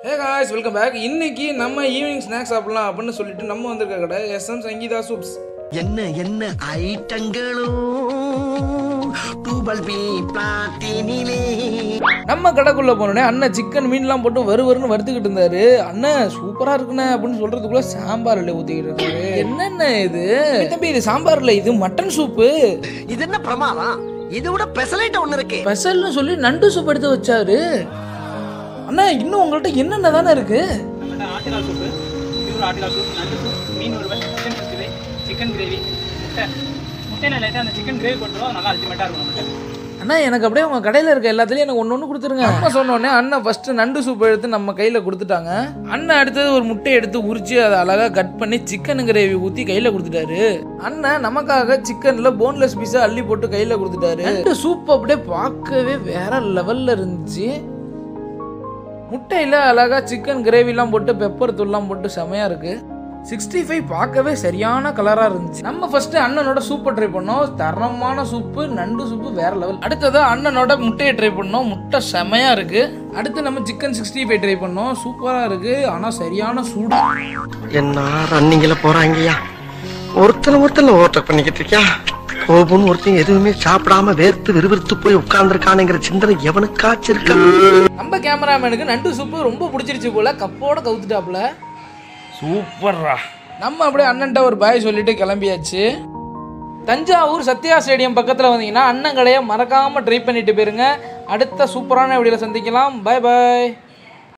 hey guys welcome back இன்னைக்கு நம்ம evening snacks சாப்பிடலாம் அப்படின்னு சொல்லிட்டு நம்ம வந்திருக்க கடை எஸ்எம் சங்கீதா சூப்ஸ் என்ன என்ன ஐட்டங்களோ டூபல் பி பிளாட்டினிலே நம்ம கடைக்குள்ள போனோடனே அண்ணன் சிக்கன் மீன்லாம் போட்டு வறுவருன்னு வறுத்துக்கிட்டு இருந்தாரு அண்ணன் சூப்பரா இருக்குண்ணே அப்படின்னு சொல்றதுக்குள்ள சாம்பார் இல்லை ஊத்திக்கிட்டு இருந்தாரு என்னென்ன இது தம்பி இது சாம்பார் இல்லை இது மட்டன் சூப்பு இது என்ன பிரமாதம் இதை விட பெசலைட் ஒண்ணு இருக்கு ஸ்பெஷல்னு சொல்லி நண்டு சூப் எடுத்து வச்சாரு அண்ணா இன்னும் உங்கள்கிட்ட என்னென்ன தானே இருக்கு நம்மகிட்ட ஆட்டுக்கால் சூப்பு பியூர் ஆட்டுக்கால் சூப் நண்டு சூப் மீன் வறுவல் சிக்கன் சிக்ஸ்டி சிக்கன் கிரேவி முட்டை முட்டையில் லைட்டாக அந்த சிக்கன் கிரேவி போட்டுருவோம் நல்லா அல்டிமேட்டாக இருக்கும் நம்மகிட்ட அண்ணா எனக்கு அப்படியே உங்க கடையில இருக்க எல்லாத்துலயும் எனக்கு ஒன்று ஒன்று கொடுத்துருங்க அம்மா சொன்ன உடனே அண்ணன் ஃபர்ஸ்ட் நண்டு சூப் எடுத்து நம்ம கையில கொடுத்துட்டாங்க அண்ணன் அடுத்தது ஒரு முட்டையை எடுத்து உரிச்சு அதை அழகா கட் பண்ணி சிக்கன் கிரேவி ஊத்தி கையில கொடுத்துட்டாரு அண்ணன் நமக்காக சிக்கன்ல போன்லெஸ் பீஸா அள்ளி போட்டு கையில கொடுத்துட்டாரு நண்டு சூப் அப்படியே பார்க்கவே வேற லெவல்ல இருந்துச்சு முட்டையில் அழகா சிக்கன் கிரேவிலாம் போட்டு பெப்பர் தூள்லாம் போட்டு செமையாக இருக்கு சிக்ஸ்டி ஃபைவ் பார்க்கவே சரியான கலராக இருந்துச்சு நம்ம ஃபர்ஸ்ட் அண்ணனோட சூப்பை ட்ரை பண்ணோம் தரமான சூப்பு நண்டு சூப்பு வேற லெவல் அடுத்தது அண்ணனோட முட்டையை ட்ரை பண்ணோம் முட்டை செமையாக இருக்கு அடுத்து நம்ம சிக்கன் சிக்ஸ்டி ஃபைவ் ட்ரை பண்ணோம் சூப்பராக இருக்கு ஆனால் சரியான சூடு என்ன ரன்னிங்ல போறாங்கய்யா ஒருத்தன ஒருத்தன ஓவர்டேக் பண்ணிக்கிட்டு இருக்கியா கோபுன்னு ஒருத்தன் எதுவுமே சாப்பிடாம வேர்த்து விறுவிறுத்து போய் உட்கார்ந்துருக்கானுங்கிற சிந்தனை எவனுக்காச்சும் இருக்கா நம்ம கேமராமேனுக்கு நண்டு சூப்பு ரொம்ப பிடிச்சிருச்சு போல கப்போட கவுத்துட்டாப்புல சூப்பர்ரா நம்ம அப்படியே அண்ணன்ட்ட ஒரு பாய் சொல்லிட்டு கிளம்பியாச்சு தஞ்சாவூர் சத்யா ஸ்டேடியம் பக்கத்தில் வந்தீங்கன்னா அண்ணன் கடையை மறக்காமல் ட்ரை பண்ணிட்டு போயிருங்க அடுத்த சூப்பரான வீடியோவில் சந்திக்கலாம் பாய் பாய்